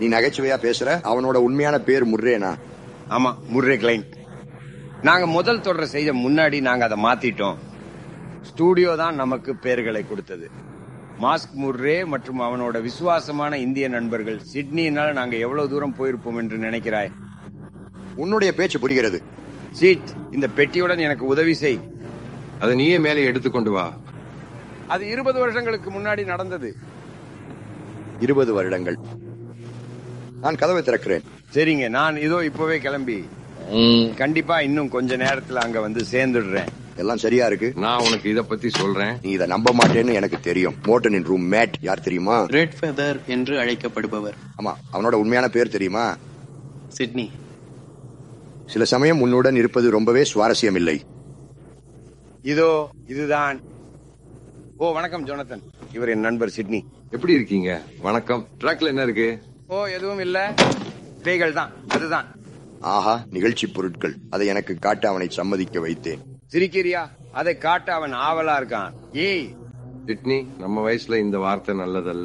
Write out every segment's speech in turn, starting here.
நீ நகைச்சுவையா பேசுற அவனோட உண்மையான பேர் முர்ரேனா ஆமா முர்ரே கிளைண்ட் நாங்க முதல் தொடரை செய்த முன்னாடி நாங்க அதை மாத்திட்டோம் ஸ்டூடியோ தான் நமக்கு பெயர்களை கொடுத்தது மாஸ்க் முர்ரே மற்றும் அவனோட விசுவாசமான இந்திய நண்பர்கள் சிட்னியினால நாங்க எவ்வளவு தூரம் போயிருப்போம் என்று நினைக்கிறாய் உன்னுடைய பேச்சு புரிகிறது சீட் இந்த பெட்டியுடன் எனக்கு உதவி செய் அதை நீயே மேலே எடுத்துக்கொண்டு வா அது இருபது வருஷங்களுக்கு முன்னாடி நடந்தது இருபது வருடங்கள் நான் கதவை திறக்கிறேன் சரிங்க நான் இதோ இப்பவே கிளம்பி கண்டிப்பா இன்னும் கொஞ்ச நேரத்துல அங்க வந்து சேர்ந்துடுறேன் எல்லாம் சரியா இருக்கு நான் உனக்கு இத பத்தி சொல்றேன் நீ இதை நம்ப மாட்டேன்னு எனக்கு தெரியும் மோட்டனின் ரூம் மேட் யார் தெரியுமா ரெட் ஃபெதர் என்று அழைக்கப்படுபவர் ஆமா அவனோட உண்மையான பேர் தெரியுமா சிட்னி சில சமயம் உன்னுடன் இருப்பது ரொம்பவே சுவாரஸ்யம் இல்லை இதோ இதுதான் ஓ வணக்கம் ஜோனத்தன் இவர் என் நண்பர் சிட்னி எப்படி இருக்கீங்க வணக்கம் ட்ரக்ல என்ன இருக்கு ஓ எதுவும் இல்ல பேய்கள் தான் அதுதான் ஆஹா நிகழ்ச்சி பொருட்கள் அதை எனக்கு காட்ட அவனை சம்மதிக்க வைத்தேன் சிரிக்கிறியா அதை காட்ட அவன் ஆவலா இருக்கான் ஏய் சிட்னி நம்ம வயசுல இந்த வார்த்தை நல்லதல்ல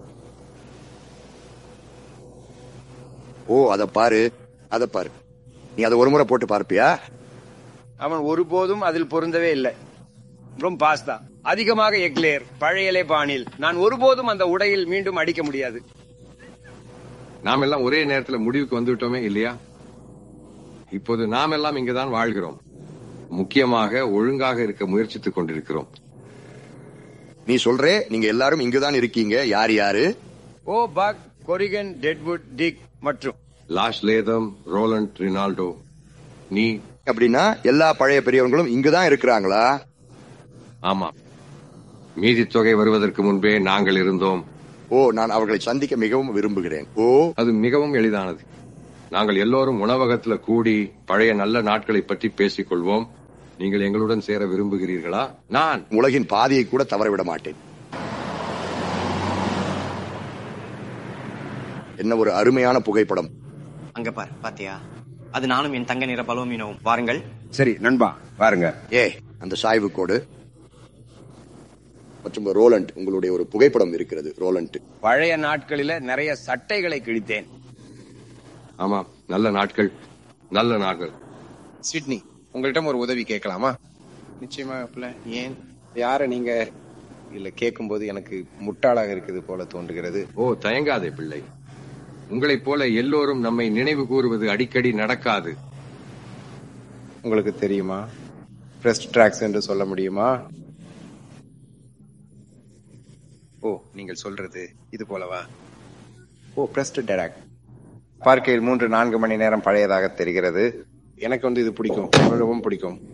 ஓ அத பாரு அத பாரு நீ அதை ஒரு முறை போட்டு பார்ப்பியா அவன் ஒருபோதும் அதில் பொருந்தவே இல்லை ரொம்ப பாஸ்தா அதிகமாக எக்லேர் பழையலே பாணில் நான் ஒருபோதும் அந்த உடையில் மீண்டும் அடிக்க முடியாது நாம் எல்லாம் ஒரே நேரத்துல முடிவுக்கு வந்துவிட்டோமே இல்லையா இப்போது நாம் எல்லாம் இங்குதான் வாழ்கிறோம் முக்கியமாக ஒழுங்காக இருக்க முயற்சித்துக் கொண்டிருக்கிறோம் நீ சொல்றே நீங்க எல்லாரும் இங்குதான் இருக்கீங்க யார் யாரு ஓ பக் கொரிகன் டெட்வுட் டிக் மற்றும் லாஷ் லேதம் ரோலண்ட் ரினால்டோ நீ அப்படின்னா எல்லா பழைய பெரியவங்களும் இங்குதான் இருக்கிறாங்களா ஆமா மீதி தொகை வருவதற்கு முன்பே நாங்கள் இருந்தோம் ஓ நான் அவர்களை சந்திக்க மிகவும் விரும்புகிறேன் ஓ அது மிகவும் எளிதானது நாங்கள் எல்லோரும் உணவகத்துல கூடி பழைய நல்ல நாட்களை பற்றி பேசிக் கொள்வோம் நீங்கள் எங்களுடன் சேர விரும்புகிறீர்களா நான் உலகின் பாதியை கூட தவறவிட மாட்டேன் என்ன ஒரு அருமையான புகைப்படம் அங்க பார் பாத்தியா அது நானும் என் தங்க நிற பலோமினோவும் வாருங்கள் சரி நண்பா பாருங்க ஏ அந்த சாய்வு கோடு மற்றும் ரோலண்ட் உங்களுடைய ஒரு புகைப்படம் இருக்கிறது ரோலண்ட் பழைய நாட்களில நிறைய சட்டைகளை கிழித்தேன் ஆமாம் நல்ல நாட்கள் நல்ல நாட்கள் சிட்னி உங்கள்கிட்ட ஒரு உதவி கேட்கலாமா நிச்சயமா மாப்பிள்ள. ஏன் யார நீங்க இல்ல கேட்கும்போது எனக்கு முட்டாளாக இருக்குது போல தோன்றுகிறது ஓ தயங்காதே பிள்ளை உங்களைப் போல எல்லோரும் நம்மை நினைவு கூறுவது அடிக்கடி நடக்காது உங்களுக்கு தெரியுமா பிரஸ்ட் ட்ராக்ஸ் என்று சொல்ல முடியுமா ஓ நீங்கள் சொல்றது இது போலவா ஓ பிரஸ்ட் டெராக் பார்க்கையில் மூன்று நான்கு மணி நேரம் பழையதாக தெரிகிறது எனக்கு வந்து இது பிடிக்கும் மிகவும் பிடிக்கும்